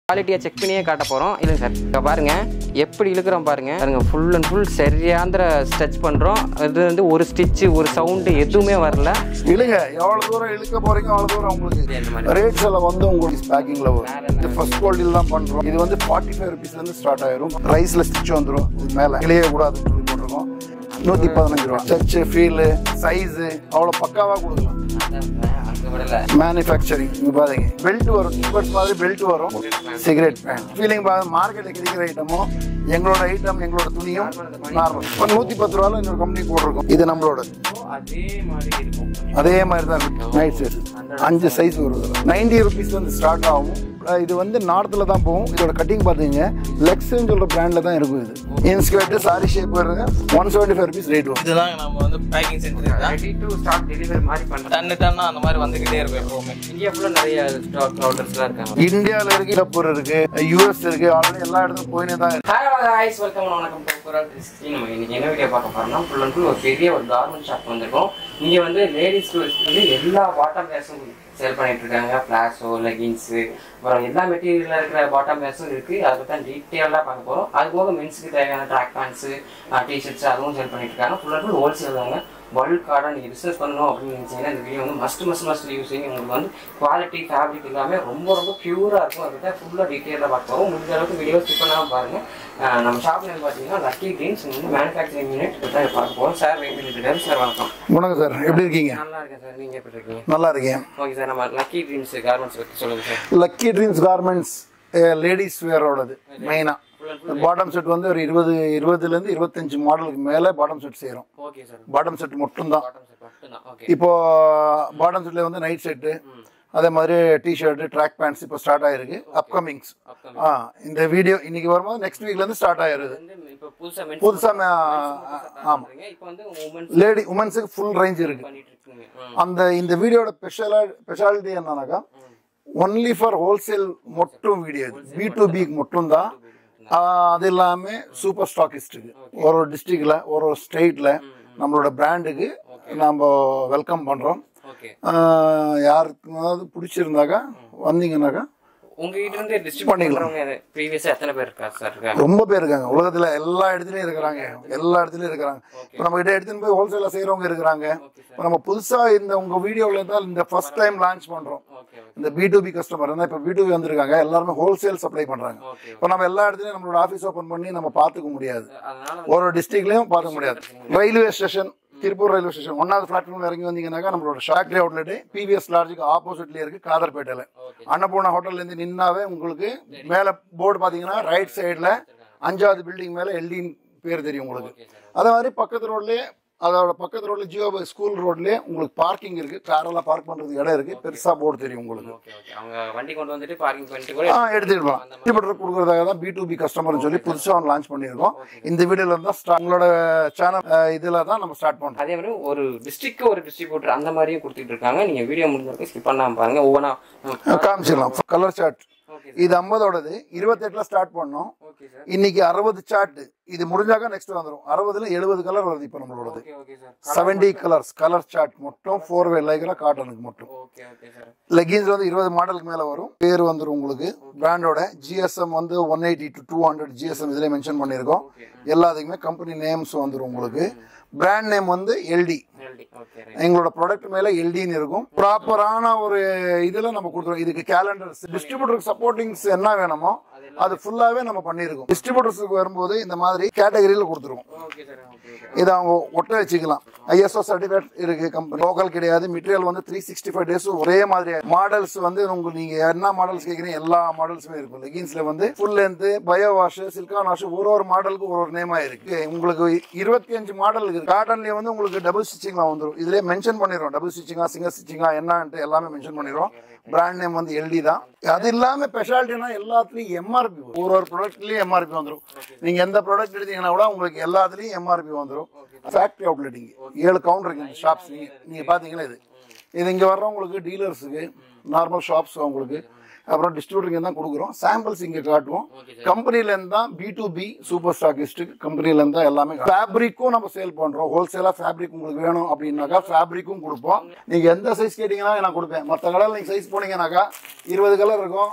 குவாலிட்டியை செக் பண்ணியே காட்ட போகிறோம் இல்லைங்க சார் இப்போ பாருங்க எப்படி இழுக்கிறோம் பாருங்க பாருங்க ஃபுல் அண்ட் ஃபுல் சரியாந்திர ஸ்ட்ரெச் பண்ணுறோம் இது வந்து ஒரு ஸ்டிச்சு ஒரு சவுண்டு எதுவுமே வரல இழுங்க எவ்வளவு தூரம் இழுக்க போறீங்க அவ்வளவு தூரம் உங்களுக்கு ரேட்ஸ் எல்லாம் வந்து உங்களுக்கு பேக்கிங்ல வரும் இந்த ஃபர்ஸ்ட் குவாலிட்டியில் தான் பண்றோம் இது வந்து ஃபார்ட்டி ஃபைவ் ருபீஸ்ல இருந்து ஸ்டார்ட் ஆயிரும் ரைஸ்ல ஸ்டிச் வந்துரும் இது மேல கிளிய கூடாதுன்னு சொல்லி போட்டிருக்கோம் நூத்தி பதினஞ்சு ரூபா ஸ்ட்ரெச் ஃபீல் சைஸ் அவ்வளவு பக்காவா கொடுக்கலாம் அங்கே விடல மேனுஃபேக்சரிங் இங்க பாருங்க பெல்ட் வரும் டிபர்ஸ் மாதிரி பெல்ட் வரும் சிகரெட் பேண்ட் ஃபீலிங் மார்க்கெட்டில் கிடைக்கிற ஐட்டமும் எங்களோட ஐட்டம் எங்களோட துணியும் நார்மல் இப்போ நூற்றி பத்து ரூபால இன்னொரு கம்பெனி போட்டிருக்கோம் இது நம்மளோட அதே மாதிரி இருக்கும் அதே மாதிரி தான் இருக்கு நைட் சைஸ் அஞ்சு சைஸ் வருது நைன்டி ருபீஸ் வந்து ஸ்டார்ட் ஆகும் அஹ் இது வந்து நார்த்தில் தான் போகும் இதோட கட்டிங் பார்த்தீங்க லெக்ஸ்ன்னு சொல்ற பிராண்ட்ல தான் இருக்கும் இது இன்ஸ்கர்ட் சாரி ஷேப் வருங்க one seventy five rupees rate வரும் இதுதான் நம்ம வந்து பேக்கிங் சென்டர் தான் ரெடி டு ஸ்டார்ட் டெலிவரி மாதிரி பண்ணுறோம் டன்னு டன்னா அந்த மாதிரி வந்துக்கிட்டே இருக்கும் எப்பவுமே இந்தியா ஃபுல்லாக நிறைய ஸ்டாக் க்ரௌடர்ஸ்லாம் இருக்காங்க இந்தியாவில் இருக்கு சிங்கப்பூர் இருக்கு யூஎஸ் இருக்கு ஆல்ரெடி எல்லா இடத்துக்கும் போயினே தான் இருக்கு ஹாய் ஹாய்ஸ் வெல்கம் வணக்கம் போக்குவரத்து திருச்சி. நம்ம இன்னைக்கு என்ன வீடியோ பார்க்க போறோம்னா ஃபுல் அண்ட் ஃபுல் ஒரு பெரிய ஒரு கார்மெண்ட் ஷாப் வந்திருக்கோம் இங்கே வந்து லேடிஸ் வந்து எல்லா பாட்டம் பேர்ஸும் சேல் பண்ணிட்டு இருக்காங்க பிளாஸோ லெகின்ஸு அப்புறம் எல்லா மெட்டீரியலில் இருக்கிற பாட்டம் பேர்ஸும் இருக்குது அதை பற்றி தான் டீட்டெயிலாக பார்க்க போகிறோம் அது போக மென்ஸுக்கு தேவையான ட்ராக் பேண்ட்ஸு டிஷர்ட்ஸ் அதுவும் சேல் பண்ணிட்டு இருக்காங்க ஃபுல் அண்ட் ஃபுல் ஹோல்சேல் தாங்க பல்க் கார்டாக நீங்கள் பிஸ்னஸ் பண்ணணும் அப்படின்னு நினச்சிங்கன்னா இந்த வீடியோ வந்து மஸ்ட் மஸ்ட் மஸ்ட் யூஸ் செய்யுங்க உங்களுக்கு வந்து குவாலிட்டி ஃபேப்ரிக் எல்லாமே ரொம்ப ரொம்ப பியூராக இருக்கும் அதை தான் ஃபுல்லாக டீட்டெயிலாக பார்க்குறோம் முடிஞ்ச அளவுக்கு வீடியோ ஸ்கிப் பண்ணாமல் பாருங்கள் அஹ் நம்ம ஷாப் நேம் பார்த்தீங்கன்னா லக்கி கிரீன்ஸ் வந்து மேனுஃபேக்சரிங் யூனிட் தான் பார்க்க போகிறோம் சார் வெயிட் பண்ணிட்டு இருக்காரு சார் வணக்கம் வணக்கம் சார் எப்படி இருக்கீங்க நல்லா இருக்கேன் சார் நீங்கள் எப்படி இருக்கீங்க நல்லா இருக்கேன் ஓகே சார் நம்ம லக்கி ட்ரீம்ஸ் கார்மெண்ட்ஸ் பற்றி சொல்லுங்கள் சார் லக்கி ட்ரீம்ஸ் கார்மெண்ட்ஸ் லேடிஸ் வேரோடது மெயினாக பாட்டம் செட் வந்து ஒரு இருபது இருபதுலேருந்து இருபத்தஞ்சு மாடலுக்கு மேலே பாட்டம் செட் செய்கிறோம் ஓகே சார் பாட்டம் செட் மட்டும்தான் பாட்டம் செட் மட்டும்தான் ஓகே இப்போ பாட்டம் செட்டில் வந்து நைட் செட்டு அதே மாதிரி டிஷர்ட்டு ட்ராக் பேண்ட்ஸ் இப்போ ஸ்டார்ட் ஆயிருக்கு அப்கமிங்ஸ் Upcoming. ஆ இந்த வீடியோ இன்னைக்கு வரும்போது நெக்ஸ்ட் வீக்லேருந்து ஸ்டார்ட் ஆயிருது வந்து இப்போ புதுசாக புதுசா மே- ஆமா. இப்போ வந்து உமன்ஸ் லேடி உமன்ஸுக்கு ஃபுல் ரேஞ்ச் இருக்கு பண்ணிட்டு இருக்கீங்க ம். அந்த இந்த வீடியோட ஸ்பெஷலா ஸ்பெஷாலிட்டி என்னன்னாக்கா ஒன்லி ஃபார் ஹோல்சேல் மட்டும் வீடியோ இது பி டு பிக்கு மட்டும்தான் ஆஹ் அது இல்லாமல் சூப்பர் ஸ்டாக்கிஸ்ட்டுக்கு ஒரு ஒரு டிஸ்ட்ரிக்டில் ஒரு ஒரு ஸ்டேட்டில் நம்மளோட பிராண்டுக்கு நம்ம வெல்கம் பண்ணுறோம் ஓகே யாருக்குனாவது பிடிச்சிருந்தாக்கா வந்தீங்கன்னாக்கா உங்ககிட்ட இருந்து டிஸ்ட்ரிபியூட் பண்றவங்க ப்ரீவியஸா எத்தனை பேர் இருக்கா சார் இருக்காங்க ரொம்ப பேர் இருக்காங்க உலகத்துல எல்லா இடத்துலயும் இருக்கிறாங்க எல்லா இடத்துலயும் இருக்கிறாங்க இப்போ நம்ம கிட்ட எடுத்துன்னு போய் ஹோல்சேலா செய்யறவங்க இருக்கிறாங்க இப்போ நம்ம புதுசா இந்த உங்க வீடியோல தான் இந்த ஃபர்ஸ்ட் டைம் லான்ச் பண்றோம் ஓகே இந்த பி டு பி கஸ்டமர் இருந்தால் இப்போ பி டு பி வந்திருக்காங்க எல்லாருமே ஹோல்சேல் சப்ளை பண்றாங்க ஓகே இப்போ நம்ம எல்லா இடத்துலயும் நம்மளோட ஆஃபீஸ் ஓப்பன் பண்ணி நம்ம பார்த்துக்க முடியாது அதனால ஒரு ஒரு டிஸ்ட்ரிக்ட்லயும் பார்த்துக்க முடியாது railway station Tiruppur railway station ஒன்னாவது பிளாட்ஃபார்ம் இறங்கி வந்தீங்கன்னாக்கா நம்மளோட ஃபேக்டரி அவுட்லெட் பிவிஎஸ் லார்ஜுக்கு ஆப்போசிட்ல இருக்கு காதர்பேட்டையில ஓகே அன்னபூர்ணா ஹோட்டல்ல இருந்து நின்னாவே உங்களுக்கு மேல போர்டு பாத்தீங்கன்னா ரைட் சைடுல அஞ்சாவது பில்டிங் மேல எல்டின் பேர் தெரியும் உங்களுக்கு ஓகே சார் அதே மாதிரி பக்கத்து ரோட்லயே அதோட பக்கத்து ரோட்ல ஜியோ ஸ்கூல் ரோட்லயே உங்களுக்கு பார்க்கிங் இருக்கு காரெல்லாம் பார்க் பண்றதுக்கு இடம் இருக்கு பெருசா போர்டு தெரியும் உங்களுக்கு ஓகே ஓகே அவங்க வண்டி கொண்டு வந்துட்டு பார்க்கிங் பண்ணிட்டு கூட ஆ எடுத்துட்டு போகலாம் டிஸ்ட்ரிபியூட்டர் கொடுக்கறதாக தான் பி டு பி கஸ்டமர்னு சொல்லி புதுசா லான்ச் பண்ணியிருக்கோம் இந்த வீடியோல இருந்தா start- உங்களோட சேனல் இதுல தான் நம்ம ஸ்டார்ட் பண்றோம் அதே மாதிரி ஒரு டிஸ்ட்ரிக்ட் ஒரு டிஸ்ட்ரிபியூட்டர் அந்த மாதிரியும் கொடுத்துட்டு இருக்காங்க நீங்க வீடியோ முடிஞ்ச வரைக்கும் ஸ்கிப் பண்ணாம பாருங்க ஒவ்வொன்றா காமிச்சிடலாம் கலர் சார்ட் ஓகே இது ஐம்பதோடது இருபத்தெட்டுல ஸ்டார்ட் பண்ணோம் ஓகே சார் இன்னைக்கு அறுபது சார்ட் இது முடிஞ்சாக்க நெக்ஸ்ட் வந்துடும் அறுபதுல எழுபது கலர் வருது இப்போ நம்மளோடது okay okay sir seventy colours colour chart மட்டும் ஃபோர் வே லைக்ரா காட்டனுக்கு மட்டும் ஓகே ஓகே சார் லெகின்ஸ் வந்து இருபது மாடலுக்கு மேல வரும் பேர் வந்துடும் உங்களுக்கு பிராண்டோட ஜிஎஸ்எம் வந்து one eighty to two hundred GSM இதுல மென்ஷன் பண்ணியிருக்கோம் ஓகே எல்லாத்துக்குமே கம்பெனி நேம்ஸ் வந்துடும் உங்களுக்கு பிராண்ட் நேம் வந்து எல்டி எல்டி ஓகே எங்களோட ப்ராடக்ட் மேல எல்டின்னு இருக்கும் ப்ராப்பரான ஒரு இதுல நம்ம கொடுத்துருவோம் இதுக்கு கேலண்டர்ஸ் டிஸ்ட்ரிபியூட்டருக்கு சப்போர்ட்டிங்ஸ் என்ன வேணுமோ அது ஃபுல்லாவே நம்ம பண்ணியிருக்கோம் டிஸ்ட்ரிபியூட்டர்ஸுக்கு வரும்போது இந்த மாதிரி கேட்டகரியில கொடுத்துருவோம் ஓகே சார் ஓகே ஓகே இதை அவங்க ஒட்ட வச்சுக்கலாம் ஐஎஸ்ஓ சர்டிஃபிகேட் இருக்கு கம்பெனி லோக்கல் கிடையாது மெட்டீரியல் வந்து த்ரீ சிக்ஸ்டி ஃபைவ் டேஸ் ஒரே மாதிரி மாடல்ஸ் வந்து உங்களுக்கு நீங்க என்ன மாடல்ஸ் கேட்குறீங்க எல்லா மாடல்ஸுமே இருக்கும் லெகின்ஸ்ல வந்து full length bio wash silicone wash ஒரு ஒரு மாடலுக்கு ஒரு ஒரு நேமா இருக்கு உங்களுக்கு இருபத்தி அஞ்சு மாடல் இருக்கு காட்டன்லயே வந்து உங்களுக்கு டபுள் ஸ்டிச்சிங்லாம் வந்துடும் இதுலயே மென்ஷன் பண்ணிடுறோம் டபுள் ஸ்டிச்சிங்கா சிங்கிள் ஸ்டிச்சிங்கா என்னன்ட்டு எல்லாமே மென்ஷன் பண்ணிடுறோம் பிராண்ட் நேம் வந்து எல்டி தான் அது இல்லாம ஸ்பெஷாலிட்டினா எல்லாத்துலயும் எம்ஆர்பி ஒரு ஒரு ப்ராடக்ட்லயும் எம்ஆர்பி வந்துடும் நீங்க எந்த ப்ராடக்ட் எடுத்தீங்கன்னா கூட உங்களுக்கு எல்லாத்துலயும் எம்ஆர்பி வந்துடும் ஃபேக்டரி அவுட்லெட் இங்க ஏழு கவுண்டர் இருக்கு இந்த ஷாப்ஸ் நீங்க நீங்க பாத்தீங்களா இது இது இங்க வர்றவங்களுக்கு டீலர்ஸுக்கு நார்மல் ஷாப்ஸ் உங்களுக்கு அப்புறம் டிஸ்ட்ரிபியூட்டருக்கு தான் கொடுக்குறோம் சாம்பிள்ஸ் இங்க காட்டுவோம் கம்பெனில இருந்து தான் B to B super stockist கம்பெனில இருந்து தான் எல்லாமே ஃபேப்ரிக்கும் நம்ம சேல் பண்றோம் ஹோல்சேலா ஃபேப்ரிக் உங்களுக்கு வேணும் அப்படின்னாக்கா ஃபேப்ரிக்கும் கொடுப்போம் நீங்க எந்த சைஸ் கேட்டீங்கன்னா நான் கொடுப்பேன் மற்ற கடையில் நீங்க சைஸ் போனீங்கன்னாக்கா இருபது கலர் இருக்கும்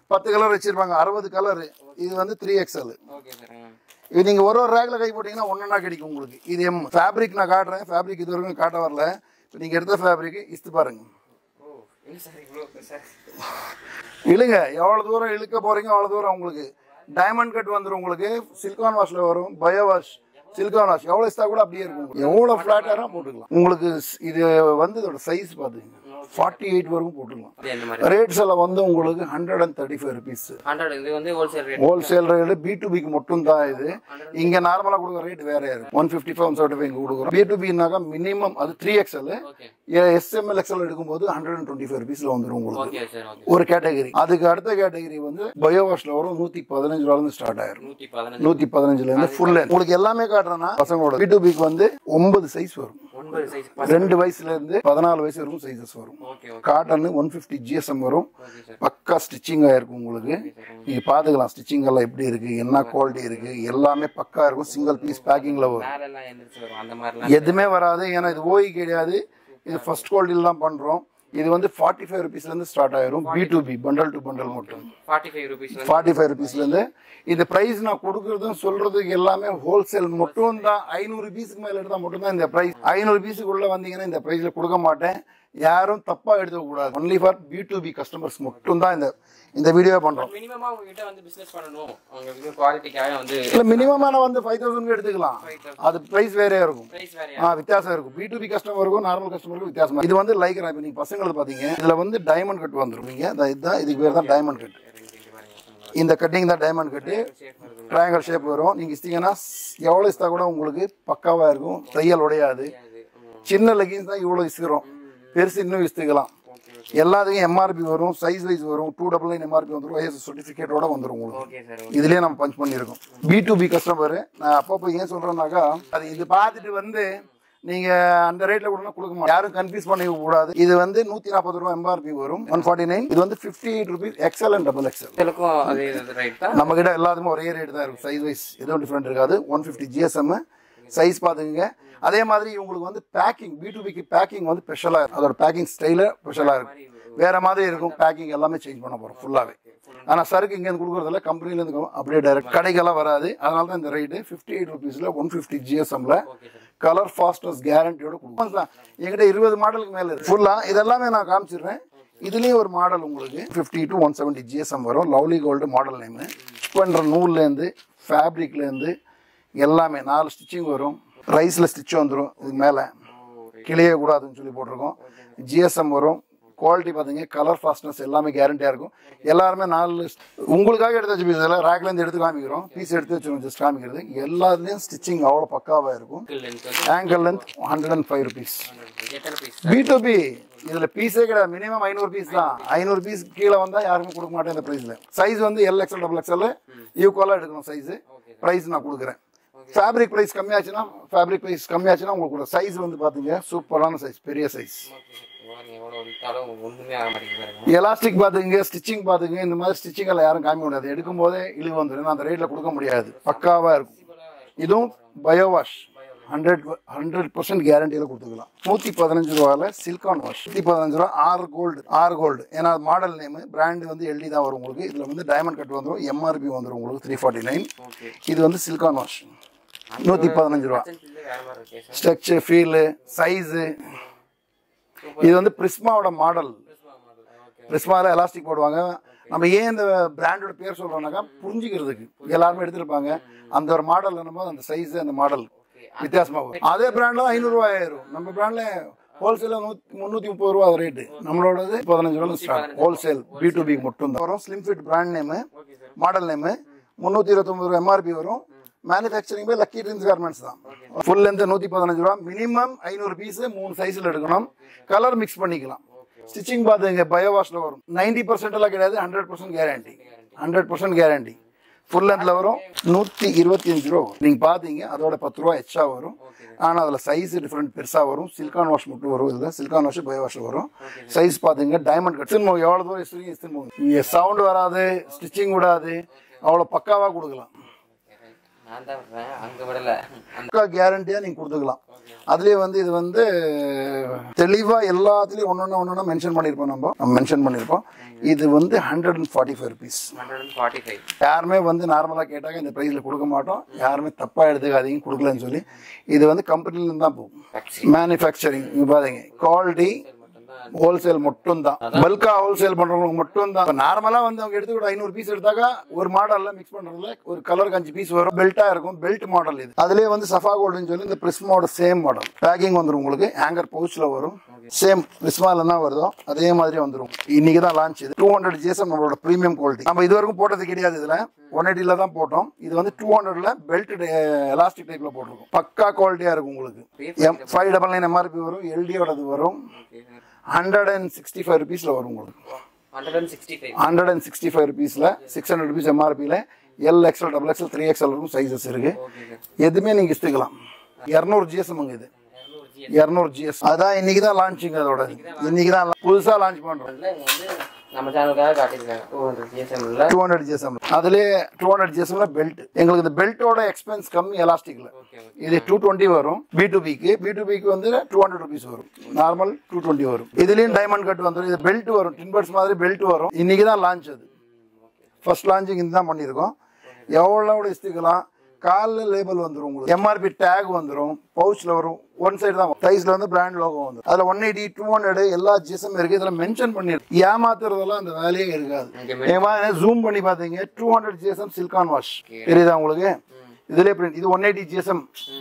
பத்து கலர் வச்சிருப்பாங்க அறுபது கலர் இது வந்து த்ரீ எக்ஸ்எல் ஓகே சார் இது நீங்க ஒரு ஒரு ரேக்ல கை போட்டீங்கன்னா ஒன்னொன்னா கிடைக்கும் உங்களுக்கு இது எம் ஃபேப்ரிக் நான் காட்டுறேன் ஃபேப்ரிக் இது வரைக்கும் காட்ட வரல இப்போ நீங்க எடுத்த ஃபேப்ரிக் இஸ்து பாருங்க ஓ என்ன சார் இவ்வளோ சார் இழுங்க எவ்வளவு தூரம் இழுக்க போறீங்க அவ்வளவு தூரம் உங்களுக்கு டைமண்ட் கட் வந்துடும் உங்களுக்கு சிலிக்கான் வாஷ்ல வரும் பயோ வாஷ் சிலிக்கான் வாஷ் எவ்வளவு இஸ்தா கூட அப்படியே இருக்கும் உங்களுக்கு. எவ்வளவு ஃபிளாட்டாக போட்டுக்கலாம் உங்களுக்கு ஸ்- இது வந்து இதோட சைஸ் பாத்துங்க ஃபார்ட்டி எயிட் வரைக்கும் போட்டுக்கலாம் இது எந்த மாதிரி ரேட்ஸ் எல்லாம் வந்து உங்களுக்கு hundred and thirty five rupees hundred இது வந்து wholesale rate wholesale rate B to பிக்கு மட்டும் தான் இது இங்க நார்மலா கொடுக்குற ரேட் வேற இருக்கும் one fifty five one seventy five கொடுக்குறோம் பி டு பின்னாக்கா மினிமம் அது three XL okay S M L XL எடுக்கும்போது ஹண்ட்ரட் அண்ட் டுவெண்ட்டி ஃபைவ் ருபீஸ்ல வந்துடும் உங்களுக்கு ஓகே சார் ஓகே ஒரு கேட்டகரி அதுக்கு அடுத்த கேட்டகரி வந்து பயோ வாஷ்ல வரும் நூத்தி பதினஞ்சு ரூபால இருந்து ஸ்டார்ட் ஆயிரும் நூற்றி பதினஞ்சு நூத்தி பதினஞ்சுல இருந்து ஃபுல் உங்களுக்கு எல்லாமே காட்டுறேன்னா பசங்களோட பி டு பிக்கு வந்து ஒன்பது சைஸ் வரும் ஒன்பது சைஸ் ரெண்டு வயசுல இருந்து பதினாலு வயசு வரைக்கும் சைஸஸ் வரும் okay okay cotton one fifty GSM வரும் ஓகே சார் பக்கா ஸ்டிச்சிங் ஆயிருக்கும் உங்களுக்கு நீங்க பாத்துக்கலாம் ஸ்டிச்சிங் எல்லாம் எப்படி இருக்கு என்ன குவாலிட்டி இருக்கு எல்லாமே பக்கா இருக்கும் சிங்கிள் பீஸ் பேக்கிங்ல வரும் மேல எல்லாம் எந்திரிச்சு வரும் அந்த மாதிரிலாம் எதுவுமே வராது ஏன்னா இது ஓய் கிடையாது இது ஃபர்ஸ்ட் குவாலிட்டியில் தான் பண்றோம் இது வந்து ஃபார்ட்டி ஃபைவ் ருபீஸ்ல இருந்து ஸ்டார்ட் ஆயிரும் B to B bundle to bundle மட்டும் forty five rupees forty five ருபீஸ்லேருந்து இந்த ப்ரைஸ் நான் கொடுக்குறதும் சொல்றதுக்கு எல்லாமே ஹோல்சேல் மட்டும் தான் ஐநூறு பீஸுக்கு மேலே எடுத்தால் மட்டும்தான் இந்த ப்ரைஸ் ஐநூறு பீஸுக்குள்ள வந்தீங்கன்னா இந்த ப்ரைஸில் கொடுக்க மாட்டேன் யாரும் தப்பா எடுத்துக்க கூடாது only for B to B customers மட்டும் தான் இந்த இந்த வீடியோ பண்றோம் மினிமமா உங்ககிட்ட வந்து பிசினஸ் பண்ணணும் அவங்க வந்து குவாலிட்டிக்காக வந்து இல்ல மினிமம் நான் வந்து ஃபைவ் தௌசண்ட் எடுத்துக்கலாம் அது ப்ரைஸ் வேறே இருக்கும் பிரைஸ் வேறையா ஆ வித்தியாசம் இருக்கும் பி டு பி கஸ்டமருக்கும் நார்மல் கஸ்டமருக்கும் வித்தியாசம் இது வந்து லைக் இப்போ நீங்க பசங்களுக்கு பாத்தீங்க இதுல வந்து டைமண்ட் கட் வந்துரும் நீங்க இந்த இதுதான் இதுக்கு பேர் தான் டைமண்ட் கட் இந்த கட்டிங் தான் டைமண்ட் கட்டு ட்ரையாங்கல் ஷேப் வரும் நீங்க இஸ்தீங்கன்னா எவ்வளவு இஸ்தா கூட உங்களுக்கு பக்காவா இருக்கும் தையல் உடையாது சின்ன லெகின்ஸ் தான் இவ்வளவு இசுக்கிறோம் பெருசு இன்னும் இஸ்துக்கலாம் எல்லாத்துக்கும் எம்ஆர்பி வரும் சைஸ் வைஸ் வரும் டூ டபுள் நைன் எம்ஆர்பி வந்துடும் ஏஎஸ் சர்டிஃபிகேட்டோட வந்துடும் உங்களுக்கு ஓகே சார் இதுலயே நம்ம பஞ்ச் பண்ணியிருக்கோம் பி டு பி கஸ்டமர் நான் அப்பப்போ ஏன் சொல்றேன்னாக்கா அது இது பார்த்துட்டு வந்து நீங்க அந்த ரேட்ல கூட கொடுக்க மாட்டோம் யாரும் கன்ஃபியூஸ் பண்ணிக்க கூடாது இது வந்து நூத்தி நாற்பது ரூபாய் எம்ஆர்பி வரும் ஒன் ஃபார்ட்டி நைன் இது வந்து fifty eight rupees XL and double XL இதுக்கும் அதே ரைட் தான் நம்ம கிட்ட எல்லாத்துக்கும் ஒரே ரேட் தான் இருக்கும் சைஸ் வைஸ் எதுவும் டிஃப்ரெண்ட் இருக்காது ஒன் ஃபிஃப்டி ஜிஎஸ்எம் சைஸ் பார்த்துக்குங்க அதே மாதிரி உங்களுக்கு வந்து பேக்கிங் பி டு பிக்கு பேக்கிங் வந்து ஸ்பெஷலாக இருக்கும் அதோட பேக்கிங் ஸ்டைல ஸ்பெஷலாக இருக்கும் வேற மாதிரி இருக்கும் பேக்கிங் எல்லாமே சேஞ்ச் பண்ண போகிறோம் ஃபுல்லாகவே ஆனால் சரக்கு இங்கேருந்து கொடுக்குறதில்ல கம்பெனிலேருந்து அப்படியே டைரக்ட் கடைக்கெல்லாம் வராது அதனால தான் இந்த ரேட்டு ஃபிஃப்டி எயிட் ருபீஸில் ஒன் ஃபிஃப்டி ஜிஎஸ்எம்ல கலர் ஃபாஸ்டஸ் கேரண்டியோட கொடுக்கும் தான் என்கிட்ட இருபது மாடலுக்கு மேலே இருக்கு ஃபுல்லாக இதெல்லாமே நான் காமிச்சிடுறேன் இதுலேயும் ஒரு மாடல் உங்களுக்கு fifty to one seventy GSM வரும் லவ்லி கோல்டு மாடல் நேமு பண்ணுற நூல்லேருந்து ஃபேப்ரிக்லேருந்து எல்லாமே நாலு ஸ்டிச்சிங் வரும் ரைஸில் ஸ்டிச் வந்துடும் இது மேலே கிளிய கூடாதுன்னு சொல்லி போட்டிருக்கோம் ஜிஎஸ்எம் வரும் குவாலிட்டி பார்த்தீங்க கலர் ஃபாஸ்ட்னஸ் எல்லாமே கேரண்டியாக இருக்கும் எல்லாருமே நாலு உங்களுக்காக எடுத்து வச்ச பீஸ் எல்லாம் ரேக்லேருந்து எடுத்து காமிக்கிறோம் பீஸ் எடுத்து வச்சுருக்கோம் ஜஸ்ட் காமிக்கிறது எல்லாத்துலேயும் ஸ்டிச்சிங் அவ்வளோ பக்காவாக இருக்கும் லென்த் வந்து ankle length hundred and five rupees எத்தனை பீஸ் பி டு பி இதுல பீஸே கிடையாது மினிமம் ஐநூறு பீஸ் தான் ஐநூறு பீஸ் கீழே வந்தா யாருமே கொடுக்க மாட்டேன் இந்த பிரைஸ்ல சைஸ் வந்து எல் எக்ஸ்எல் டபுள் எக்ஸ்எல் ஈக்குவலா எடுக்கணும் சைஸ் பிரைஸ் நான் கொடுக்குறேன் ஃபேப்ரிக் பிரைஸ் கம்மியாச்சுன்னா ஃபேப்ரிக் பிரைஸ் கம்மியாச்சுன்னா உங்களுக்கு சைஸ் வந்து பாத்தீங்க சூப்பரான சைஸ் பெரிய சைஸ் எவ்வளோ விட்டாலும் ஒன்றுமே ஆக மாட்டேங்குது பாருங்க எலாஸ்டிக் பாத்துங்க ஸ்டிச்சிங் பாத்துங்க இந்த மாதிரி ஸ்டிச்சிங் எல்லாம் யாரும் காமிக்க முடியாது எடுக்கும் போதே இழுவு வந்துடும் நான் அந்த ரேட்ல கொடுக்க முடியாது பக்காவா இருக்கும் இதுவும் bio wash hundred hundred percent கேரண்டியில் கொடுத்துக்கலாம் நூற்றி பதினஞ்சு ரூபாயில் சில்கான் வாஷ் நூற்றி பதினஞ்சு ரூபா ஆறு கோல்டு ஆறு கோல்டு ஏன்னா மாடல் நேமு பிராண்டு வந்து எல்டி தான் வரும் உங்களுக்கு இதில் வந்து டைமண்ட் கட் வந்துடும் எம்ஆர்பி வந்துடும் உங்களுக்கு த்ரீ ஃபார்ட்டி நைன் இது வந்து சில்கான் வாஷ் நூற்றி பதினஞ்சு ரூபா இல்லை வேற மாதிரி இருக்கே சார் ஸ்ட்ரக்சர் ஃபீலு சைஸு இது வந்து பிரிஸ்மாவோட மாடல் பிரிஸ்மாவில் எலாஸ்டிக் போடுவாங்க நம்ம ஏன் இந்த பிராண்டோட பேர் சொல்றோம்னாக்கா புரிஞ்சுக்கிறதுக்கு எல்லாருமே எடுத்திருப்பாங்க அந்த ஒரு மாடல் என்னமோ அந்த சைஸ் அந்த மாடல் வித்தியாசமா வரும் அதே பிராண்ட்ல தான் ஐநூறுரூவா ஆயிரும் நம்ம பிராண்ட்ல ஹோல்சேல நூத்தி முந்நூற்றி முப்பது ரூபா ரேட்டு நம்மளோடது பதினஞ்சு ரூபா start wholesale B to B மட்டும் தான் வரும் slim fit brand name model name முந்நூற்றி இருபத்தொம்பது ரூபா எம்ஆர்பி வரும் மேனுஃபேக்சரிங் போய் லக்கி ட்ரீம்ஸ் கார்மெண்ட்ஸ் தான் ஃபுல் லென்த் நூற்றி பதினஞ்சு ரூபா மினிமம் ஐநூறு பீஸ் மூணு சைஸில் எடுக்கணும் கலர் மிக்ஸ் பண்ணிக்கலாம் ஸ்டிச்சிங் பார்த்துங்க பயோ வாஷ்ல வரும் நைன்டி பர்சன்ட் எல்லாம் கிடையாது hundred percent guarantee hundred percent guarantee full லென்த்ல வரும் நூற்றி இருபத்தி அஞ்சு ரூபா வரும் நீங்கள் பார்த்தீங்க அதோட பத்து ரூபா எக்ஸ்ட்ரா வரும் ஆனால் அதில் சைஸ் டிஃப்ரெண்ட் பெருசாக வரும் சில்கான் வாஷ் மட்டும் வரும் இதில் சில்கான் வாஷ் பயோ வாஷ் வரும் சைஸ் பார்த்தீங்க டைமண்ட் கட் திரும்ப எவ்வளோ தூரம் இஸ்திரிங்க இஸ்திரி சவுண்ட் வராது ஸ்டிச்சிங் விடாது அவ்வளோ பக்காவாக கொடுக்கலாம் நான் தான் விடுறேன் அங்க விடல அந்த பக்கா கேரண்டியாக நீங்கள் கொடுத்துக்கலாம் அதுலேயே வந்து இது வந்து தெளிவாக எல்லாத்துலேயும் ஒன்று ஒன்று ஒன்று மென்ஷன் பண்ணியிருப்போம் நம்ம நம்ம மென்ஷன் பண்ணியிருப்போம் இது வந்து hundred and forty five rupees hundred and forty five யாருமே வந்து நார்மலாக கேட்டாங்க இந்த ப்ரைஸில் கொடுக்க மாட்டோம் யாருமே தப்பாக எடுத்துக்காதீங்க கொடுக்கலன்னு சொல்லி இது வந்து கம்பெனிலேருந்து தான் போகும் மேனுஃபேக்சரிங் இங்கே பாருங்க குவாலிட்டி ஹோல்சேல் மட்டும் தான் பல்கா ஹோல்சேல் பண்றவங்களுக்கு மட்டும் தான் நார்மலா வந்து அவங்க எடுத்து கூட ஐநூறு பீஸ் எடுத்தாக்கா ஒரு மாடல்ல மிக்ஸ் பண்றதுல ஒரு கலருக்கு அஞ்சு பீஸ் வரும் பெல்ட்டா இருக்கும் பெல்ட் மாடல் இது அதுலயே வந்து சஃபா கோல்டுன்னு சொல்லி இந்த பிரிஸ்மாவோட சேம் மாடல் பேக்கிங் வந்துரும் உங்களுக்கு ஹேங்கர் பவுச்ல வரும் சேம் பிரிஸ்மால என்ன வருதோ அதே மாதிரி வந்துரும் இன்னைக்கு தான் லான்ச் இது டூ ஹண்ட்ரட் ஜிஎஸ்எம் நம்மளோட ப்ரீமியம் குவாலிட்டி நம்ம இது வரைக்கும் போட்டது கிடையாது இதுல ஒன் எயிட்டில தான் போட்டோம் இது வந்து டூ ஹண்ட்ரட்ல பெல்ட் எலாஸ்டிக் டைப்ல போட்டிருக்கும் பக்கா குவாலிட்டியா இருக்கும் உங்களுக்கு M five double nine MRP வரும் எல்டியோடது வரும் ஹண்ட்ரட் அண்ட் சிக்ஸ்டி ஃபைவ் ருபீஸில் வரும் உங்களுக்கு hundred and sixty five hundred and sixty five ருபீஸில் சிக்ஸ் ஹண்ட்ரட் ருபீஸ் எம்ஆர்பியில் L XL double XL three XL இருக்கும் சைஸஸ் இருக்கு எதுவுமே நீங்கள் இஷ்டிக்கலாம் இரநூறு ஜிஎஸ்எம் இது இரநூறு ஜிஎஸ் அதான் இன்னைக்கு தான் லான்ச்சிங் அதோட இன்னைக்கு தான் புதுசாக லான்ச் பண்ணுறோம் வந்து நம்ம சேனலுக்காக காட்டியிருக்காங்க டூ ஹண்ட்ரட் ஜிஎஸ்எம்ல டூ ஹண்ட்ரட் ஜிஎஸ்எம் அதுலேயே டூ ஹண்ட்ரட் ஜிஎஸ்எம்ல பெல்ட் எங்களுக்கு இந்த பெல்ட்டோட எக்ஸ்பென்ஸ் கம்மி எலாஸ்டிக்ல ஓகே ஓகே இது டூ டுவெண்ட்டி வரும் பி டு பிக்கு பி டு பிக்கு வந்து டூ ஹண்ட்ரட் ருபீஸ் வரும் நார்மல் டூ டுவெண்ட்டி வரும் இதுலயும் டைமண்ட் கட் வந்துடும் இது பெல்ட் வரும் டின்பர்ஸ் மாதிரி பெல்ட் வரும் இன்னைக்கு தான் லான்ச் அது ஃபர்ஸ்ட் லான்ச்சிங் இந்த தான் பண்ணியிருக்கோம் எவ்வளோ கூட இஸ்திக்கலாம் காலில் லேபிள் வந்துடும் உங்களுக்கு எம்ஆர்பி டேக் வந்துடும் பவுச்சில் வரும் ஒன் சைடு தான் ப்ரைஸில் வந்து பிராண்ட் லோகோ வந்துடும் அதில் ஒன் எயிட்டி டூ ஹண்ட்ரட் எல்லா ஜிஎஸ்எம் இருக்குது இதில் மென்ஷன் பண்ணிருக்கு ஏமாத்துறதெல்லாம் அந்த வேலையே இருக்காது இங்க ஏமா ஜூம் பண்ணி பார்த்தீங்க two hundred GSM silicon wash தெரியுதா உங்களுக்கு இதுலேயே பிரிண்ட் இது ஒன் எயிட்டி ஜிஎஸ்எம்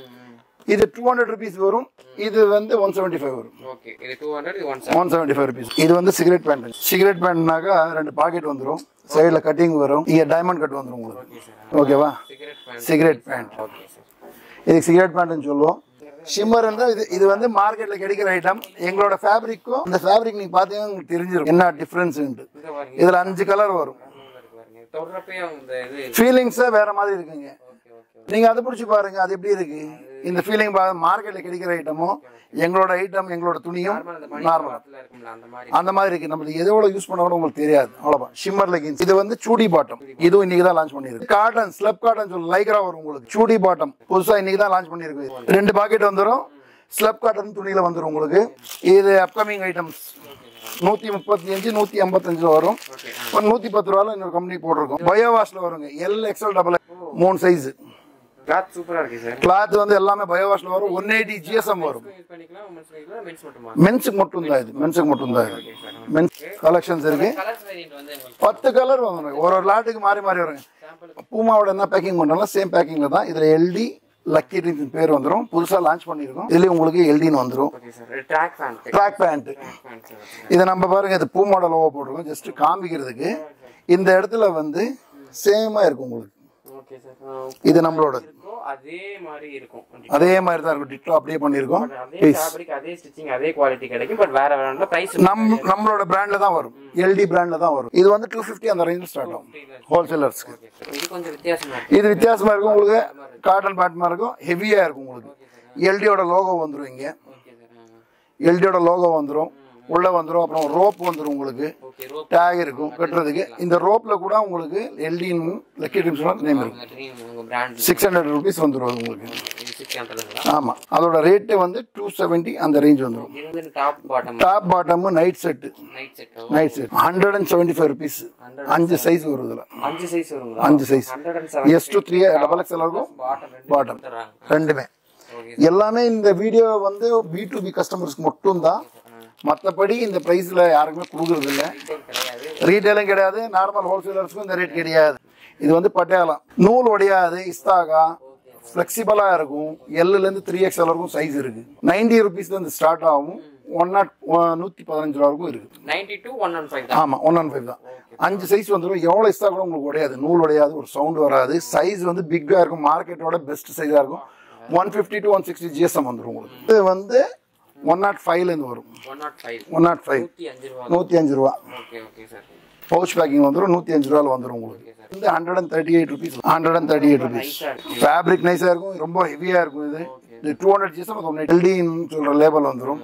இது டூ ஹண்ட்ரட் ருபீஸ் வரும் இது வந்து ஒன் செவன்ட்டி ஃபைவ் வரும் ஓகே இது டூ ஹண்ட்ரட் இது one one seventy five rupees இது வந்து சிகரெட் பேண்ட் சிகரெட் பேண்ட்னாக்கா ரெண்டு பாக்கெட் வந்துடும் சைடில் கட்டிங் வரும் இங்கே டைமண்ட் கட் வந்துடும் உங்களுக்கு ஓகேவா cigarette pant cigarette pant okay sir இதுக்கு சிகரெட் பேண்ட்னு சொல்லுவோம் ஷிம்மர் இருந்தால் இது இது வந்து மார்க்கெட்டில் கிடைக்கிற ஐட்டம் எங்களோட ஃபேப்ரிக்கும் இந்த ஃபேப்ரிக் நீங்கள் பார்த்தீங்கன்னா உங்களுக்கு தெரிஞ்சிடும் என்ன டிஃப்ரென்ஸுன்ட்டு இங்க பாருங்க இதில் அஞ்சு கலர் வரும் இருக்கு பாருங்க தொடுறப்பே அந்த இது ஃபீலிங்ஸே வேற மாதிரி இருக்குங்க ஓகே ஓகே நீங்க அதை பிடிச்சி பாருங்க அது எப்படி இருக்கு இந்த ஃபீலிங் மார்க்கெட்ல கிடைக்கிற ஐட்டமும் எங்களோட ஐட்டம் எங்களோட துணியும் அந்த மணி நார்மல் பாட்டில் இருக்கும்ல அந்த மாதிரி அந்த மாதிரி இருக்கு நம்மளுக்கு எதோட யூஸ் பண்ண கூட உங்களுக்கு தெரியாது அவ்வளவுதான் ஷிம்மர் லெகின்ஸ் இது வந்து சூடி பாட்டம் இதுவும் இன்னைக்கு தான் லான்ச் பண்ணிருக்கு காட்டன் ஸ்லப் காட்டன் சொல்லி லைக்ரா வரும் உங்களுக்கு சூடி பாட்டம் புதுசா இன்னைக்கு தான் லான்ச் பண்ணிருக்கு ரெண்டு பாக்கெட் வந்துடும் ஸ்லப் காட்டன் துணியில வந்துடும் உங்களுக்கு இது அப்கமிங் ஐட்டம்ஸ் நூத்தி முப்பத்தி அஞ்சு நூத்தி ஐம்பத்தஞ்சு வரும் ஒரு நூத்தி பத்து ரூபால இன்னொரு கம்பெனி போட்டிருக்கோம் பயோ வாஷ்ல வருங்க எல் எக்ஸ்எல் டபுள் மூணு சைஸ் கிளாத் சூப்பரா இருக்கு சார் கிளாத் வந்து எல்லாமே பயோ வாஷ்ல வரும் ஒன் எயிட்டி ஜிஎஸ்எம் வரும் யூஸ் பண்ணிக்கலாம் உமன்ஸ் பண்ணிக்கலாம் மென்ஸ் மட்டுமா மென்ஸுக்கு மட்டும் தான் இது மென்ஸுக்கு மட்டும் தான் இது மென்ஸ் கலெக்ஷன்ஸ் இருக்கு கலர்ஸ் வேரியன்ட் வந்து உங்களுக்கு பத்து கலர் வந்துடும் ஒரு ஒரு லாட்டுக்கு மாறி மாறி வருங்க பூமாவோட என்ன பேக்கிங் பண்ணாலும் சேம் பேக்கிங்ல தான் இதுல எல்டி லக்கி ட்ரிங்க்ஸ் பேர் வந்துடும் புதுசா லான்ச் பண்ணியிருக்கோம் இதுலயும் உங்களுக்கு எல்டின்னு வந்துடும் okay sir track pant track pant pant sir இதை நம்ம பாருங்க இது பூமாவோட லோகோ போட்டிருக்கோம் ஜஸ்ட் காமிக்கிறதுக்கு இந்த இடத்துல வந்து சேமா இருக்கும் உங்களுக்கு ஓகே சார் இது நம்மளோட இருக்கும் அதே மாதிரி இருக்கும் அதே மாதிரி தான் இருக்கும் டிட்டோ அப்படியே பண்ணியிருக்கோம் அதே ஃபேப்ரிக் அதே ஸ்டிச்சிங் அதே குவாலிட்டி கிடைக்கும் பட் வேற வேற பிரைஸ் நம் நம்மளோட பிராண்ட்ல தான் வரும் எல்டி பிராண்ட்ல தான் வரும் இது வந்து டூ ஃபிஃப்டி அந்த ரேஞ்சில் ஸ்டார்ட் ஆகும் ஹோல்சேலர்ஸ்க்கு இது கொஞ்சம் வித்தியாசமா இருக்கு இது வித்தியாசமா இருக்கும் உங்களுக்கு காட்டன் பேண்ட் மாதிரி இருக்கும் ஹெவியா இருக்கும் உங்களுக்கு எல்டியோட லோகோ வந்துரும் இங்க ஓகே சார் எல்டியோட லோகோ வந்துரும் உள்ள வந்துரும் அப்புறம் ரோப் வந்துரும் உங்களுக்கு ஓகே ரோப் டேக் இருக்கும் கட்டுறதுக்கு இந்த ரோப்ல கூட உங்களுக்கு எல்டின்னு லக்கி ட்ரிம்ஸ் நேம் இருக்கும் ட்ரீம் உங்க பிராண்ட் சிக்ஸ் ஹண்ட்ரட் ருபீஸ் வந்துரும் அது உங்களுக்கு இது சிக்ஸ் ஹண்ட்ரட்ங்களா ஆமா அதோட ரேட்டு வந்து டூ செவன்ட்டி அந்த ரேஞ்ச் வந்துரும் இது வந்து top bottom top bottom night set night set night set hundred and seventy five rupees அஞ்சு சைஸ் வரும் இதுல அஞ்சு சைஸ் வருங்களா அஞ்சு size hundred and seven S two three double XL இருக்கும் பாட்டம் ரெண்டு பாட்டம் தர்றாங்க ரெண்டுமே ஓகே எல்லாமே இந்த வீடியோ வந்து பி டு பி கஸ்டமர்ஸ்க்கு மட்டும் தான் மற்றபடி இந்த ப்ரைஸில் யாருக்குமே கொடுக்குறது இல்லை கிடையாது ரீட்டைலும் கிடையாது நார்மல் ஹோல்சேலர்ஸ்க்கும் இந்த ரேட் கிடையாது இது வந்து பட்டியாலம் நூல் உடையாது இஸ்தாகா ஃப்ளெக்சிபிளாக இருக்கும் எல்லுலேருந்து த்ரீ எக்ஸ்எல் வரைக்கும் சைஸ் இருக்கு நைன்டி ருபீஸ்லேருந்து ஸ்டார்ட் ஆகும் ஒன் நாட் நூற்றி பதினஞ்சு ரூபா வரைக்கும் இருக்கு ninety two one one five தான் ஆமாம் ஒன் ஒன் ஃபைவ் தான் அஞ்சு சைஸ் வந்துடும் எவ்வளோ இஸ்தா கூட உங்களுக்கு உடையாது நூல் உடையாது ஒரு சவுண்ட் வராது சைஸ் வந்து பிக்காக இருக்கும் மார்க்கெட்டோட பெஸ்ட் சைஸாக இருக்கும் one fifty to one sixty GSM வந்துடும் உங்களுக்கு இது வந்து ஒன் நாட் ஃபைவ்லேருந்து வரும் one nought five one nought five நூற்றி அஞ்சு ரூபா நூற்றி அஞ்சு ரூபா okay okay sir pouch packing வந்துடும் நூற்றி அஞ்சு ரூபாவில் வந்துடும் உங்களுக்கு வந்து hundred and thirty eight rupees hundred and thirty eight rupees நைஸாக இருக்கு ஃபேப்ரிக் நைஸாக இருக்கும் ரொம்ப ஹெவியாக இருக்கும் இது இது டூ ஹண்ட்ரட் ஜிஎஸ்எம் அது ஒன்று எல்டின்னு சொல்கிற லேபிள் வந்துடும்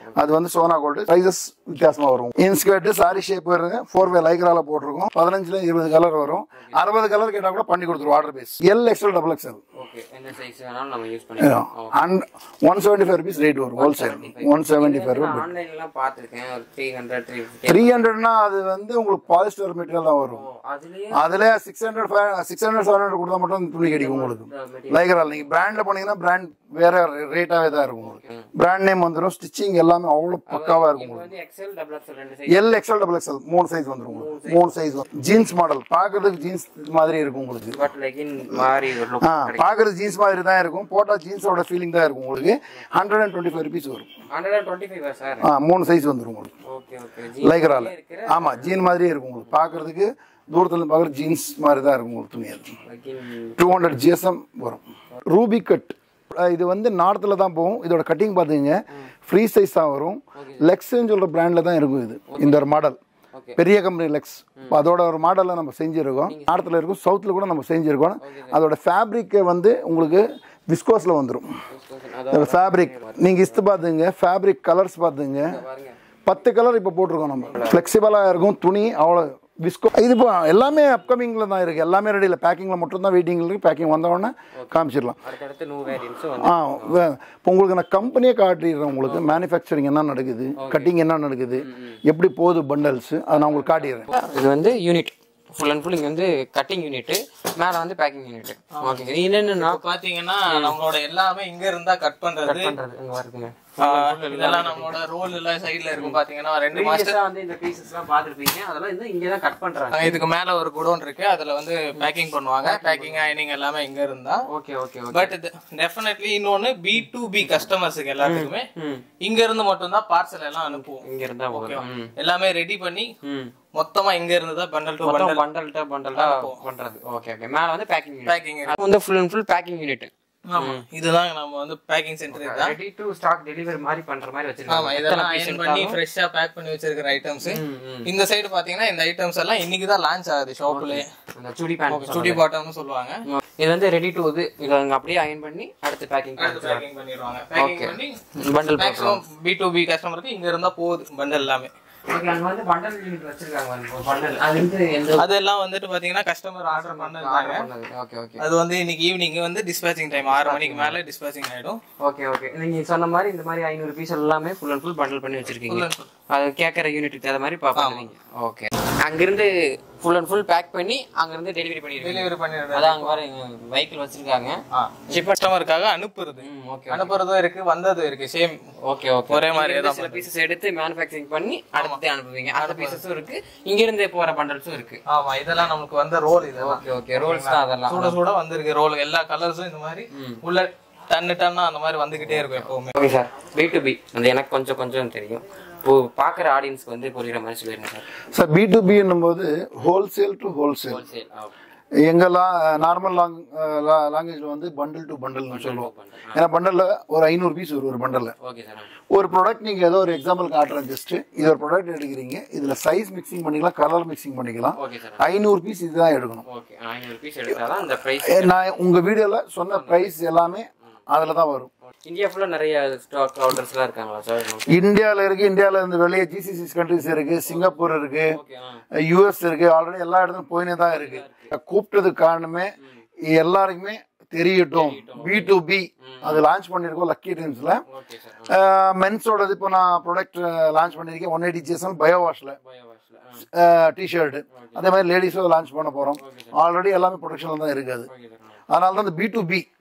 அது வந்து சோனா கோல்டு சைசஸ் வித்தியாசமா வரும் இன்ஸ்கர்ட் சாரி ஷேப் வருங்க ஃபோர் வே லைக்ரால போட்டிருக்கோம் பதினஞ்சுல இருபது கலர் வரும் அறுபது கலர் கேட்டா கூட பண்ணி கொடுத்துருவோம் order base L XL double XL okay என்ன சைஸ் வேணாலும் நம்ம யூஸ் பண்ணிக்கலாம் and one seventy five rupees rate வரும் ஹோல்சேல் ஒன் செவன்டி ஃபைவ் நான் ஆன்லைன்லாம் பார்த்துருக்கேன் ஒரு three hundred three fifty three ஹண்ட்ரட்னா அது வந்து உங்களுக்கு பாலிஸ்டர் மெட்டீரியல் தான் வரும் அதுலயே அதுல six hundred five six hundred seven hundred கொடுத்தா மட்டும் அந்த துணி கிடைக்கும் உங்களுக்கு லைக்ரால் நீங்க பிராண்ட்ல போனீங்கன்னா பிராண்ட் வேற ரேட்டாவே தான் இருக்கும் உங்களுக்கு பிராண்ட் நேம் வந்துடும் ஸ்டிச்சிங் எல்லாமே அவ்வளவு பக்காவா இருக்கும் இப்போ உங்களுக்கு வந்து எக்ஸல் டபுள் எக்ஸல் ரெண்டு size L XL double XL மூணு சைஸ் வந்துரும் உங்களுக்கு மூணு சைஸ் வரும் ஜீன்ஸ் மாடல் பார்க்கறதுக்கு ஜீன்ஸ் மாதிரி இருக்கும் உங்களுக்கு பட் லெகின் மாதிரி ஒரு லுக் ஆ பார்க்கறது ஜீன்ஸ் மாதிரி தான் இருக்கும் போட்டா ஜீன்ஸோட ஃபீலிங் தான் இருக்கும் உங்களுக்கு hundred and twenty five rupees வரும் hundred and twenty five sir ஆ மூணு சைஸ் வந்துரும் உங்களுக்கு ஓகே ஓகே லைக்ரால இருக்கிற ஆமா ஜீன் மாதிரியே இருக்கும் உங்களுக்கு பார்க்கறதுக்கு தூரத்துல இருந்து பார்க்குற ஜீன்ஸ் மாதிரி தான் இருக்கும் உங்களுக்கு துணி அது லெகின் டூ ஹண்ட்ரட் ஜிஎஸ்எம் வரும் ரூபி கட் இது வந்து நார்த்தில் தான் போகும் இதோட கட்டிங் பார்த்துங்க ஃப்ரீ சைஸ் தான் வரும் லெக்ஸ்ன்னு சொல்கிற பிராண்டில் தான் இருக்கும் இது இந்த ஒரு மாடல் Okay. பெரிய கம்பெனி லெக்ஸ் அதோட ஒரு மாடலில் நம்ம செஞ்சுருக்கோம் நார்த்தில் இருக்கும் சவுத்தில் கூட நம்ம செஞ்சுருக்கோம் அதோட ஃபேப்ரிக்கை வந்து உங்களுக்கு விஸ்கோஸில் வந்துடும் அதோட ஃபேப்ரிக் நீங்கள் இஸ்து பார்த்துங்க ஃபேப்ரிக் கலர்ஸ் பார்த்துங்க பாருங்க பத்து கலர் இப்போ போட்டிருக்கோம் நம்ம ஃப்ளெக்சிபிளாக இருக்கும் துணி அவ்வளோ விஸ்கோ இது இப்போ எல்லாமே அப்கமிங்கில் தான் இருக்குது எல்லாமே ரெடி இல்லை பேக்கிங்கில் மட்டும் தான் வெயிட்டிங்கில் இருக்குது பேக்கிங் வந்த உடனே காமிச்சிடலாம் அடுத்தடுத்து நியூ வேரியன்ஸும் வந்து ஆ வே- இப்போ உங்களுக்கு நான் கம்பெனியே காட்டிடுறேன் உங்களுக்கு மேனுஃபேக்சரிங் என்ன நடக்குது கட்டிங் என்ன நடக்குது எப்படி போகுது பண்டல்ஸ் அதை நான் உங்களுக்கு காட்டிடுறேன் இது வந்து யூனிட் ஃபுல் அண்ட் ஃபுல் இங்க வந்து கட்டிங் யூனிட் மேல வந்து பேக்கிங் யூனிட் ஓகே இது என்னன்னா இப்போ பாத்தீங்கன்னா நம்மளோட எல்லாமே இங்க இருந்தா கட் பண்றது பண்றது இங்க வருதுங்க ஆஹ், இதெல்லாம் நம்மளோட ரோல் எல்லாம் சைடுல இருக்கும் பாத்தீங்கன்னா ரெண்டு மாஸ்டர் ப்ரீவியஸா வந்து இந்த பீசஸ் எல்லாம் பாத்துருப்பீங்க அதெல்லாம் வந்து இங்க தான் கட் பண்றாங்க இதுக்கு மேல ஒரு குடோன் இருக்கு அதுல வந்து பேக்கிங் பண்ணுவாங்க பேக்கிங் அயனிங் எல்லாமே இங்க இருந்தா okay okay okay but definitely இன்னொன்னு பி டு பி கஸ்டமர்ஸுக்கு எல்லாத்துக்குமே இங்க இருந்து மட்டும் தான் பார்சல் எல்லாம் அனுப்புவோம் இங்க இருந்தா வரும் ம். எல்லாமே ரெடி பண்ணி ம் மொத்தமா இங்க இருந்து தான் பண்டல் டு மொத்தம் பண்டல் பண்டல்ட்ட பண்டல்ட்டா பண்றது ஓகே ஓகே மேல வந்து பேக்கிங் யூனிட் பேக்கிங் அது வந்து full and full packing unit ஆமா இதுதான் நம்ம வந்து பேக்கிங் சென்டர் இதுதான் ரெடி டு ஸ்டாக் டெலிவரி மாதிரி பண்ற மாதிரி ஆமா வச்சிருக்காங்க இதெல்லாம் அயன் பண்ணி ஃப்ரெஷ்ஷா பேக் பண்ணி வச்சிருக்கிற ஐட்டம்ஸ் இந்த சைடு பாத்தீங்கன்னா இந்த ஐட்டம்ஸ் எல்லாம் இன்னைக்கு தான் லான்ச் ஆகுது ஷாப்ல அந்த சுடி பேண்ட் சுடி பாட்டம்னு சொல்லுவாங்க இது வந்து ரெடி டு இது இதை அங்க அப்படியே அயன் பண்ணி அடுத்து பேக்கிங் பேக்கிங் பண்ணிடுவாங்க பேக்கிங் பண்ணி bundle maximum B to B கஸ்டமருக்கு இங்க இருந்தா போகுது பண்டல் எல்லாமே ஓகே அங்க வந்து பண்டல் யூனிட் வச்சிருக்காங்க பண்டல் அது வந்து எந்த அதெல்லாம் வந்துட்டு பாத்தீங்கன்னா கஸ்டமர் ஆர்டர் பண்ணதாங்க ஓகே ஓகே அது வந்து இன்னைக்கு ஈவினிங் வந்து டிஸ்பேச்சிங் டைம் ஆறு மணிக்கு மேல டிஸ்பேச்சிங் ஆயிடும் ஓகே ஓகே நீங்க சொன்ன மாதிரி இந்த மாதிரி ஐநூறு பீஸ் எல்லாமே ஃபுல் அண்ட் ஃபுல் பண்டல் பண்ணி வச்சிருக்கீங்க and full. அது கேட்கற யூனிட்டுக்கு தகுந்த மாதிரி பண்ணுவீங்க ஓகே அங்கிருந்து ஃபுல் அண்ட் ஃபுல் பேக் பண்ணி அங்கிருந்து டெலிவரி பண்ணிருக்கீங்க டெலிவரி பண்ணிடுறது அதான் அங்க பாருங்க வெஹிக்கிள் வச்சிருக்காங்க கஸ்டமருக்காக அனுப்புறது ஓகே அனுப்புறதும் இருக்கு வந்ததும் இருக்கு சேம் ஓகே ஓகே ஒரே மாதிரி இங்கிருந்து சில பீசஸ் எடுத்து மேனுஃபேக்சரிங் பண்ணி அடுத்து அனுப்புவீங்க அந்த பீசஸும் இருக்கு இங்க இருந்து போற பண்டல்ஸும் இருக்கு ஆமா இதெல்லாம் நமக்கு வந்த ரோல் இதெல்லாம் ஓகே ஓகே ரோல்ஸ் தான் அதெல்லாம் சூட சூட வந்திருக்கு ரோல் எல்லா கலர்ஸும் இந்த மாதிரி உள்ள டன்னு டன்னா அந்த மாதிரி வந்துகிட்டே இருக்கும் எப்பவுமே okay sir B to B அந்த எனக்கு கொஞ்சம் கொஞ்சம் தெரியும் இப்போ பார்க்குற ஆடியன்ஸ்க்கு வந்து புரியுற மாதிரி சொல்லிடுங்க சார் சார் பி டு பின்னும் போது ஹோல்சேல் டு ஹோல்சேல் ஹோல்சேல் எங்கெல்லாம் நார்மல் லாங் லாங்குவேஜில் வந்து பண்டில் டு பண்டில்னு சொல்லுவோம் ஏன்னா பண்டலில் ஒரு ஐநூறு பீஸ் வரும் ஒரு பண்டலில் ஓகே சார் ஒரு ப்ராடக்ட் நீங்கள் ஏதோ ஒரு எக்ஸாம்பிள் காட்டுறேன் ஜஸ்ட் இது ஒரு ப்ராடக்ட் எடுக்கிறீங்க இதில் சைஸ் மிக்சிங் பண்ணிக்கலாம் கலர் மிக்சிங் பண்ணிக்கலாம் ஓகே சார் ஐநூறு பீஸ் இதுதான் எடுக்கணும் ஓகே ஐநூறு பீஸ் எடுத்தாதான் அந்த ப்ரைஸ் ஏ, நான் உங்கள் வீடியோவில் சொன்ன ப்ரைஸ் எல்லாமே அதில் தான் வரும் இந்தியா ஃபுல்லாக நிறைய ஸ்டாக் கவுண்டர்ஸ்லாம் இருக்காங்களா சார் இந்தியாவில் இருக்கு இந்தியாவில் இருந்து வெளியே ஜிசிசி கண்ட்ரிஸ் இருக்கு சிங்கப்பூர் இருக்கு ஓகே யூஎஸ் இருக்கு ஆல்ரெடி எல்லா இடத்துக்கும் போயினே தான் இருக்கு கூப்பிட்டதுக்கு காரணமே எல்லாருக்குமே தெரியட்டும் பி டு பி அது லான்ச் பண்ணியிருக்கோம் லக்கி டைம்ஸில் ஓகே சார் மென்ஸோடது இப்போ நான் ப்ராடக்ட் லான்ச் பண்ணியிருக்கேன் ஒன் எயிட்டி ஜிஎஸ்எம் பயோ வாஷில் பயோ வாஷ்ல டிஷர்ட் அதே மாதிரி லேடிஸும் லான்ச் பண்ண போகிறோம் ஆல்ரெடி எல்லாமே ப்ரொடக்ஷனில் தான் இருக்குது ஓகே சார் அதனால தான் இந்த பி டு பி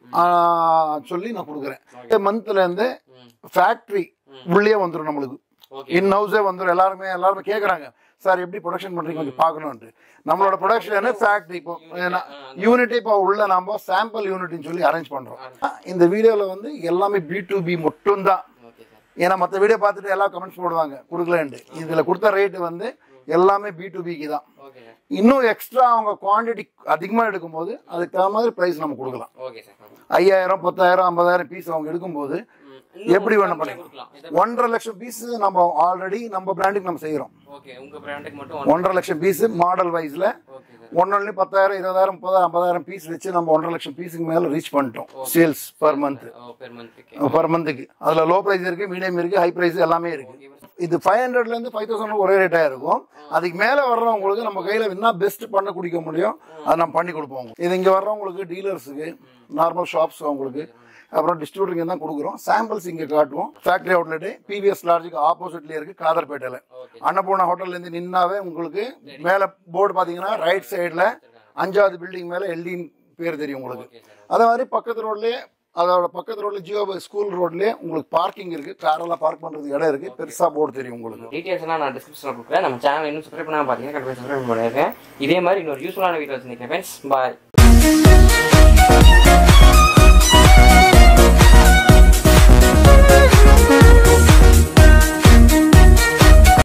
சொல்லி நான் கொடுக்குறேன் இந்த மந்த்ல இருந்து ஃபேக்ட்ரி உள்ளே வந்துடும் நம்மளுக்கு Okay. இன் ஹவுஸே வந்துடும் எல்லாருமே எல்லாருமே கேட்குறாங்க சார் எப்படி ப்ரொடக்ஷன் பண்றீங்க கொஞ்சம் பார்க்கணும்ட்டு நம்மளோட ப்ரொடக்ஷன் ஃபேக்ட்ரி இப்போ யூனிட் இப்போ உள்ள நாம சாம்பிள் யூனிட்னு சொல்லி அரேஞ்ச் பண்றோம் இந்த வீடியோவில் வந்து எல்லாமே பி டு பி மட்டும்தான் ஓகே சார் ஏன்னா மற்ற வீடியோ பார்த்துட்டு எல்லாம் கமெண்ட்ஸ் போடுவாங்க கொடுக்கலன்ட்டு இதில் கொடுத்த ரேட்டு வந்து எல்லாமே பி டு பிக்கு தான் ஓகே சார் இன்னும் எக்ஸ்ட்ரா அவங்க குவாண்டிட்டி அதிகமாக எடுக்கும்போது அதுக்கு தகுந்த மாதிரி ப்ரைஸ் நம்ம கொடுக்கலாம் ஓகே சார் ஐயாயிரம் பத்தாயிரம் ஐம்பதாயிரம் பீஸ் அவங்க எடுக்கும்போது எப்படி வேணும் பண்ணிக்கலாம் கொடுக்கலாம் இதை ஒன்றரை லட்சம் பீஸ் நம்ம ஆல்ரெடி நம்ம பிராண்டுக்கு நம்ம செய்கிறோம் ஓகே உங்க பிராண்டுக்கு மட்டும் ஒன்றரை லட்சம் பீஸ் மாடல் வைஸில் ஓகே சார் ஒன்னொன்னு பத்தாயிரம் இருபதாயிரம் முப்பதாயிரம் ஐம்பதாயிரம் பீஸ் வச்சு நம்ம ஒன்றரை லட்சம் பீஸுக்கு மேல ரீச் பண்ணிட்டோம் சேல்ஸ் பர் மந்த் பெர் மந்த்துக்கு பர் மந்த்துக்கு அதுல லோ பிரைஸ் இருக்கு மீடியம் இருக்கு ஹை பிரைஸ் எல்லாமே இருக்கு இது ஃபைவ் ஹண்ட்ரட்ல இருந்து ஃபைவ் தௌசண்ட் ஒரே ரேட்டா இருக்கும் அதுக்கு மேல வர்றவங்களுக்கு நம்ம கையில என்ன பெஸ்ட் பண்ண குடிக்க முடியும் அதை நம்ம பண்ணி கொடுப்போம் இது இங்க வர்றவங்களுக்கு டீலர்ஸுக்கு நார்மல் ஷாப்ஸ் அவங்களுக்கு அப்புறம் டிஸ்ட்ரிபியூட்டருங்க தான் கொடுக்குறோம் சாம்பிள்ஸ் இங்க காட்டுவோம் ஃபேக்டரி அவுட்லெட் பிவிஎஸ் லார்ஜுக்கு ஆப்போசிட்லயே இருக்கு காதர்பேட்டையில அன்னபூர்ணா ஹோட்டல்ல இருந்து நின்னாவே உங்களுக்கு மேல போர்டு பாத்தீங்கன்னா ரைட் சைடுல அஞ்சாவது பில்டிங் மேல எல்டின் பேர் தெரியும் உங்களுக்கு அதே மாதிரி பக்கத்து ரோட்லயே அதோட பக்கத்து ரோட்ல ஜியோ ஸ்கூல் ரோட்லயே உங்களுக்கு பார்க்கிங் இருக்கு காரெல்லாம் பார்க் பண்றதுக்கு இடம் இருக்கு பெருசா போர்டு தெரியும் உங்களுக்கு டீட்டெயில்ஸ் எல்லாம் நான் டிஸ்கிரிப்ஷனில் கொடுக்குறேன் நம்ம சேனல் இன்னும் சப்ஸ்கிரைப் பண்ணாம பார்த்தீங்கன்னா கண்டிப்பாக சப்ஸ்கிரைப் பண்ணிருக்கேன் இதே மாதிரி இன்னொரு யூஸ்ஃபுல்லான வீடியோ வச்சுருக்கேன் ஃப்ரெண்ட்ஸ் பாய்